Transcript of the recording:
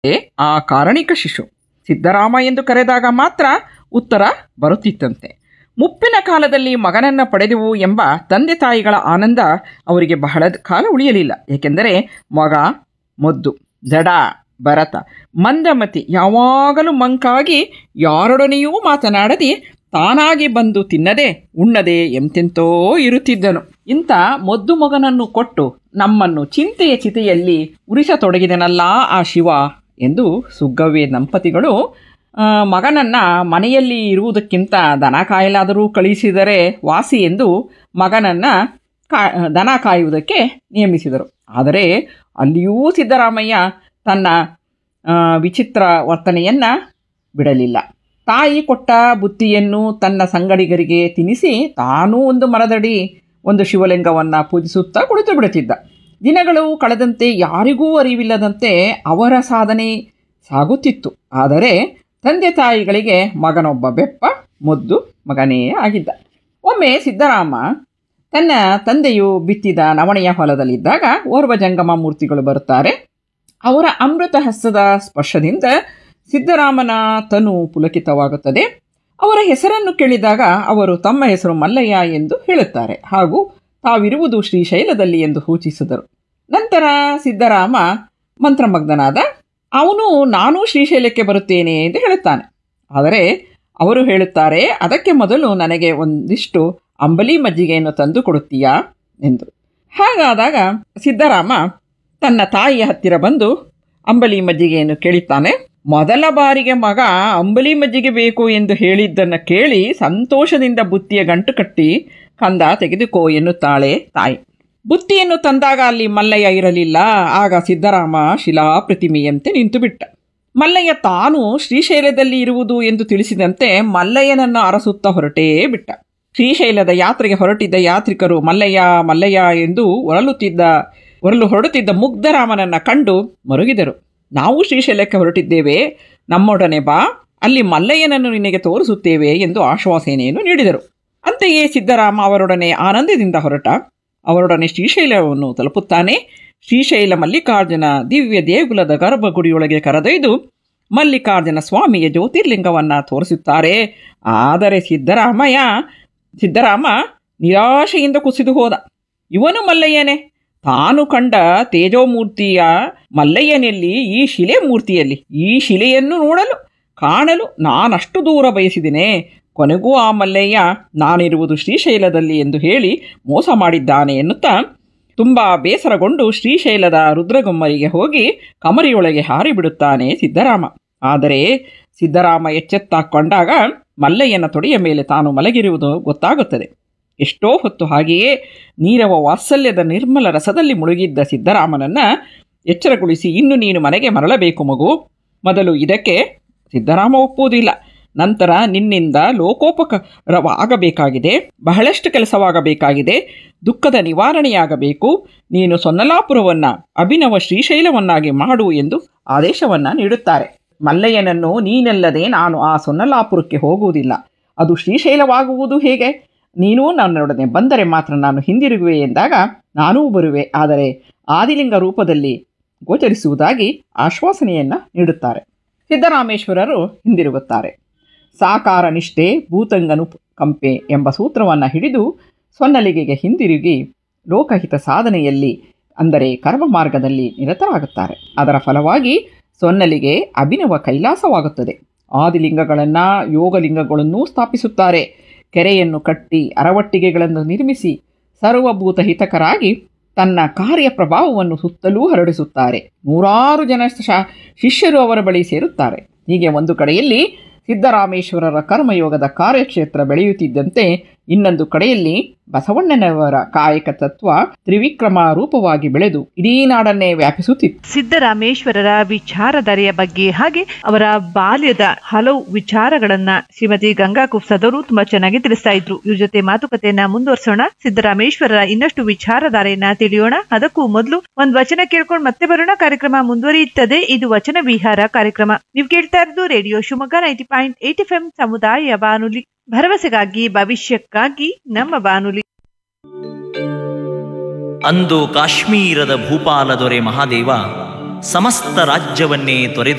ಆ ಕಾರಣಿಕ ಶಿಶು ಸಿದ್ದರಾಮ ಎಂದು ಕರೆದಾಗ ಮಾತ್ರ ಉತ್ತರ ಬರುತ್ತಿತ್ತಂತೆ ಮುಪ್ಪಿನ ಕಾಲದಲ್ಲಿ ಮಗನನ್ನ ಪಡೆದೆವು ಎಂಬ ತಂದೆ ತಾಯಿಗಳ ಆನಂದ ಅವರಿಗೆ ಬಹಳ ಕಾಲ ಉಳಿಯಲಿಲ್ಲ ಏಕೆಂದರೆ ಮಗ ಮೊದ್ದು ಜಡ ಭರತ ಮಂದಮತಿ ಯಾವಾಗಲೂ ಮಂಕಾಗಿ ಯಾರೊಡನೆಯೂ ಮಾತನಾಡದೆ ತಾನಾಗಿ ಬಂದು ತಿನ್ನದೆ ಉಣ್ಣದೆ ಎಂತೆಂತೋ ಇರುತ್ತಿದ್ದನು ಇಂಥ ಮೊದ್ದು ಮಗನನ್ನು ಕೊಟ್ಟು ನಮ್ಮನ್ನು ಚಿಂತೆಯ ಚಿತೆಯಲ್ಲಿ ಉರಿಸತೊಡಗಿದನಲ್ಲ ಆ ಶಿವ ಎಂದು ಸುಗ್ಗವ್ವೆ ದಂಪತಿಗಳು ಆ, ಮಗನನ್ನ ಮನೆಯಲ್ಲಿ ಇರುವುದಕ್ಕಿಂತ ದನ ಕಾಯಲಾದರೂ ಕಳಿಸಿದರೆ ವಾಸಿ ಎಂದು ಮಗನನ್ನ ಕಾ ದನ ಕಾಯುವುದಕ್ಕೆ ನೇಮಿಸಿದರು ಆದರೆ ಅಲ್ಲಿಯೂ ಸಿದ್ದರಾಮಯ್ಯ ತನ್ನ ಆ, ವಿಚಿತ್ರ ವರ್ತನೆಯನ್ನು ಬಿಡಲಿಲ್ಲ ತಾಯಿ ಕೊಟ್ಟ ಬುತ್ತಿಯನ್ನು ತನ್ನ ಸಂಗಡಿಗರಿಗೆ ತಿನ್ನಿಸಿ ತಾನೂ ಒಂದು ಮರದಡಿ ಒಂದು ಶಿವಲಿಂಗವನ್ನು ಪೂಜಿಸುತ್ತಾ ಕುಳಿತು ಬಿಡುತ್ತಿದ್ದ ದಿನಗಳು ಕಳೆದಂತೆ ಯಾರಿಗೂ ಅರಿವಿಲ್ಲದಂತೆ ಅವರ ಸಾಧನೆ ಸಾಗುತ್ತಿತ್ತು ಆದರೆ ತಂದೆ ತಾಯಿಗಳಿಗೆ ಮಗನೊಬ್ಬ ಬೆಪ್ಪ ಮುದ್ದು ಮಗನೇ ಆಗಿದ್ದ ಒಮ್ಮೆ ಸಿದ್ದರಾಮ ತನ್ನ ತಂದೆಯು ಬಿತ್ತಿದ ನವಣೆಯ ಹೊಲದಲ್ಲಿದ್ದಾಗ ಓರ್ವ ಜಂಗಮ ಮೂರ್ತಿಗಳು ಬರುತ್ತಾರೆ ಅವರ ಅಮೃತ ಹಸ್ತದ ಸ್ಪರ್ಶದಿಂದ ಸಿದ್ದರಾಮನ ತನು ಪುಲಕಿತವಾಗುತ್ತದೆ ಅವರ ಹೆಸರನ್ನು ಕೇಳಿದಾಗ ಅವರು ತಮ್ಮ ಹೆಸರು ಮಲ್ಲಯ್ಯ ಎಂದು ಹೇಳುತ್ತಾರೆ ಹಾಗೂ ತಾವಿರುವುದು ಶ್ರೀಶೈಲದಲ್ಲಿ ಎಂದು ಸೂಚಿಸಿದರು ನಂತರ ಸಿದ್ದರಾಮ ಮಂತ್ರಮಗ್ನನಾದ ಅವನು ನಾನೂ ಶ್ರೀಶೈಲಕ್ಕೆ ಬರುತ್ತೇನೆ ಎಂದು ಹೇಳುತ್ತಾನೆ ಆದರೆ ಅವರು ಹೇಳುತ್ತಾರೆ ಅದಕ್ಕೆ ಮೊದಲು ನನಗೆ ಒಂದಿಷ್ಟು ಅಂಬಲಿ ಮಜ್ಜಿಗೆಯನ್ನು ತಂದು ಕೊಡುತ್ತೀಯಾ ಎಂದು ಹಾಗಾದಾಗ ಸಿದ್ದರಾಮ ತನ್ನ ತಾಯಿಯ ಹತ್ತಿರ ಬಂದು ಅಂಬಲಿ ಮಜ್ಜಿಗೆಯನ್ನು ಕೇಳುತ್ತಾನೆ ಮೊದಲ ಬಾರಿಗೆ ಮಗ ಅಂಬಲಿ ಮಜ್ಜಿಗೆ ಬೇಕು ಎಂದು ಹೇಳಿದ್ದನ್ನು ಕೇಳಿ ಸಂತೋಷದಿಂದ ಬುತ್ತಿಯ ಗಂಟು ಕಟ್ಟಿ ಕಂದ ತೆಗೆದುಕೋ ಎನ್ನುತ್ತಾಳೆ ತಾಯಿ ಬುತ್ತಿಯನ್ನು ತಂದಾಗ ಅಲ್ಲಿ ಮಲ್ಲಯ್ಯ ಇರಲಿಲ್ಲ ಆಗ ಸಿದ್ದರಾಮ ಶಿಲಾ ಪ್ರತಿಮೆಯಂತೆ ನಿಂತುಬಿಟ್ಟ ಮಲ್ಲಯ್ಯ ತಾನು ಶ್ರೀಶೈಲದಲ್ಲಿ ಇರುವುದು ಎಂದು ತಿಳಿಸಿದಂತೆ ಮಲ್ಲಯ್ಯನನ್ನು ಅರಸುತ್ತಾ ಹೊರಟೇ ಬಿಟ್ಟ ಶ್ರೀಶೈಲದ ಯಾತ್ರೆಗೆ ಹೊರಟಿದ್ದ ಯಾತ್ರಿಕರು ಮಲ್ಲಯ್ಯ ಮಲ್ಲಯ್ಯ ಎಂದು ಒರಲುತ್ತಿದ್ದ ಒರಲು ಹೊರಡುತ್ತಿದ್ದ ಮುಗ್ಧರಾಮನನ್ನ ಕಂಡು ಮರುಗಿದರು ನಾವು ಶ್ರೀಶೈಲಕ್ಕೆ ಹೊರಟಿದ್ದೇವೆ ನಮ್ಮೊಡನೆ ಬಾ ಅಲ್ಲಿ ಮಲ್ಲಯ್ಯನನ್ನು ನಿನಗೆ ತೋರಿಸುತ್ತೇವೆ ಎಂದು ಆಶ್ವಾಸನೆಯನ್ನು ನೀಡಿದರು ಅಂತೆಯೇ ಸಿದ್ದರಾಮ ಅವರೊಡನೆ ಆನಂದದಿಂದ ಹೊರಟ ಅವರೊಡನೆ ಶ್ರೀಶೈಲವನ್ನು ತಲುಪುತ್ತಾನೆ ಶ್ರೀಶೈಲ ಮಲ್ಲಿಕಾರ್ಜುನ ದಿವ್ಯ ದೇಗುಲದ ಗರ್ಭಗುಡಿಯೊಳಗೆ ಕರೆದೊಯ್ದು ಮಲ್ಲಿಕಾರ್ಜುನ ಸ್ವಾಮಿಯ ಜ್ಯೋತಿರ್ಲಿಂಗವನ್ನು ತೋರಿಸುತ್ತಾರೆ ಆದರೆ ಸಿದ್ದರಾಮಯ್ಯ ಸಿದ್ದರಾಮ ನಿರಾಶೆಯಿಂದ ಕುಸಿದು ಹೋದ ಇವನು ಮಲ್ಲಯ್ಯನೇ ತಾನು ಕಂಡ ತೇಜೋಮೂರ್ತಿಯ ಮಲ್ಲಯ್ಯನಲ್ಲಿ ಈ ಶಿಲೆ ಮೂರ್ತಿಯಲ್ಲಿ ಈ ಶಿಲೆಯನ್ನು ನೋಡಲು ಕಾಣಲು ನಾನಷ್ಟು ದೂರ ಬಯಸಿದ್ದೇನೆ ಕೊನೆಗೂ ಆ ಮಲ್ಲಯ್ಯ ನಾನಿರುವುದು ಶ್ರೀಶೈಲದಲ್ಲಿ ಎಂದು ಹೇಳಿ ಮೋಸ ಮಾಡಿದ್ದಾನೆ ಎನ್ನುತ್ತಾ ತುಂಬ ಬೇಸರಗೊಂಡು ಶ್ರೀಶೈಲದ ರುದ್ರಗೊಮ್ಮರಿಗೆ ಹೋಗಿ ಕಮರಿಯೊಳಗೆ ಹಾರಿಬಿಡುತ್ತಾನೆ ಸಿದ್ದರಾಮ ಆದರೆ ಸಿದ್ದರಾಮ ಎಚ್ಚೆತ್ತಾಕೊಂಡಾಗ ಮಲ್ಲಯ್ಯನ ತೊಡೆಯ ಮೇಲೆ ತಾನು ಮಲಗಿರುವುದು ಗೊತ್ತಾಗುತ್ತದೆ ಎಷ್ಟೋ ಹೊತ್ತು ಹಾಗೆಯೇ ನೀರವ ವಾತ್ಸಲ್ಯದ ನಿರ್ಮಲ ರಸದಲ್ಲಿ ಮುಳುಗಿದ್ದ ಸಿದ್ದರಾಮನನ್ನ ಎಚ್ಚರಗೊಳಿಸಿ ಇನ್ನು ನೀನು ಮನೆಗೆ ಮರಳಬೇಕು ಮಗು ಮೊದಲು ಇದಕ್ಕೆ ಸಿದ್ದರಾಮ ಒಪ್ಪುವುದಿಲ್ಲ ನಂತರ ನಿನ್ನಿಂದ ಲೋಕೋಪಕರವಾಗಬೇಕಾಗಿದೆ ಬಹಳಷ್ಟು ಕೆಲಸವಾಗಬೇಕಾಗಿದೆ ದುಃಖದ ನಿವಾರಣೆಯಾಗಬೇಕು ನೀನು ಸೊನ್ನಲಾಪುರವನ್ನು ಅಭಿನವ ಶ್ರೀಶೈಲವನ್ನಾಗಿ ಮಾಡು ಎಂದು ಆದೇಶವನ್ನು ನೀಡುತ್ತಾರೆ ಮಲ್ಲಯ್ಯನನ್ನು ನೀನಲ್ಲದೆ ನಾನು ಆ ಸೊನ್ನಲಾಪುರಕ್ಕೆ ಹೋಗುವುದಿಲ್ಲ ಅದು ಶ್ರೀಶೈಲವಾಗುವುದು ಹೇಗೆ ನೀನು ನನ್ನೊಡನೆ ಬಂದರೆ ಮಾತ್ರ ನಾನು ಹಿಂದಿರುಗುವೆ ಎಂದಾಗ ನಾನೂ ಬರುವೆ ಆದರೆ ಆದಿಲಿಂಗ ರೂಪದಲ್ಲಿ ಗೋಚರಿಸುವುದಾಗಿ ಆಶ್ವಾಸನೆಯನ್ನು ನೀಡುತ್ತಾರೆ ಸಿದ್ದರಾಮೇಶ್ವರರು ಹಿಂದಿರುಗುತ್ತಾರೆ ಸಾಕಾರ ನಿಷ್ಠೆ ಭೂತಂಗನು ಕಂಪೆ ಎಂಬ ಸೂತ್ರವನ್ನು ಹಿಡಿದು ಸೊನ್ನಲಿಗೆಗೆ ಹಿಂದಿರುಗಿ ಲೋಕಹಿತ ಸಾಧನೆಯಲ್ಲಿ ಅಂದರೆ ಕರ್ಮ ಮಾರ್ಗದಲ್ಲಿ ನಿರತರಾಗುತ್ತಾರೆ ಅದರ ಫಲವಾಗಿ ಸೊನ್ನಲಿಗೆ ಅಭಿನವ ಕೈಲಾಸವಾಗುತ್ತದೆ ಆದಿಲಿಂಗಗಳನ್ನು ಯೋಗಲಿಂಗಗಳನ್ನೂ ಸ್ಥಾಪಿಸುತ್ತಾರೆ ಕೆರೆಯನ್ನು ಕಟ್ಟಿ ಅರವಟ್ಟಿಗೆಗಳನ್ನು ನಿರ್ಮಿಸಿ ಸರ್ವಭೂತ ಹಿತಕರಾಗಿ ತನ್ನ ಕಾರ್ಯ ಪ್ರಭಾವವನ್ನು ಸುತ್ತಲೂ ಹರಡಿಸುತ್ತಾರೆ ನೂರಾರು ಜನ ಶ- ಶಿಷ್ಯರು ಅವರ ಬಳಿ ಸೇರುತ್ತಾರೆ ಹೀಗೆ ಒಂದು ಕಡೆಯಲ್ಲಿ ಸಿದ್ದರಾಮೇಶ್ವರರ ಕರ್ಮಯೋಗದ ಕಾರ್ಯಕ್ಷೇತ್ರ ಬೆಳೆಯುತ್ತಿದ್ದಂತೆ ಇನ್ನೊಂದು ಕಡೆಯಲ್ಲಿ ಬಸವಣ್ಣನವರ ಕಾಯಕ ತತ್ವ ತ್ರಿವಿಕ್ರಮ ರೂಪವಾಗಿ ಬೆಳೆದು ಇಡೀ ನಾಡನ್ನೇ ವ್ಯಾಪಿಸುತ್ತಿತ್ತು ಸಿದ್ದರಾಮೇಶ್ವರರ ವಿಚಾರಧಾರೆಯ ಬಗ್ಗೆ ಹಾಗೆ ಅವರ ಬಾಲ್ಯದ ಹಲವು ವಿಚಾರಗಳನ್ನ ಶ್ರೀಮತಿ ಗಂಗಾ ಕುಪ್ಸದವರು ತುಂಬಾ ಚೆನ್ನಾಗಿ ತಿಳಿಸ್ತಾ ಇದ್ರು ಇವ್ರ ಜೊತೆ ಮಾತುಕತೆಯನ್ನ ಮುಂದುವರಿಸೋಣ ಸಿದ್ದರಾಮೇಶ್ವರರ ಇನ್ನಷ್ಟು ವಿಚಾರಧಾರೆಯನ್ನ ತಿಳಿಯೋಣ ಅದಕ್ಕೂ ಮೊದಲು ಒಂದ್ ವಚನ ಕೇಳ್ಕೊಂಡು ಮತ್ತೆ ಬರೋಣ ಕಾರ್ಯಕ್ರಮ ಮುಂದುವರಿಯುತ್ತದೆ ಇದು ವಚನ ವಿಹಾರ ಕಾರ್ಯಕ್ರಮ ನೀವು ಕೇಳ್ತಾ ಇರೋದು radio Shivamogga ninety point eight F M ಸಮುದಾಯ ಬಾನುಲಿ ಭರವಸೆಗಾಗಿ ಭವಿಷ್ಯಕ್ಕಾಗಿ ನಮ್ಮ ಬಾನುಲಿ ಅಂದು ಕಾಶ್ಮೀರದ ಭೂಪಾಲ ದೊರೆ ಮಹಾದೇವ ಸಮಸ್ತ ರಾಜ್ಯವನ್ನೇ ತೊರೆದು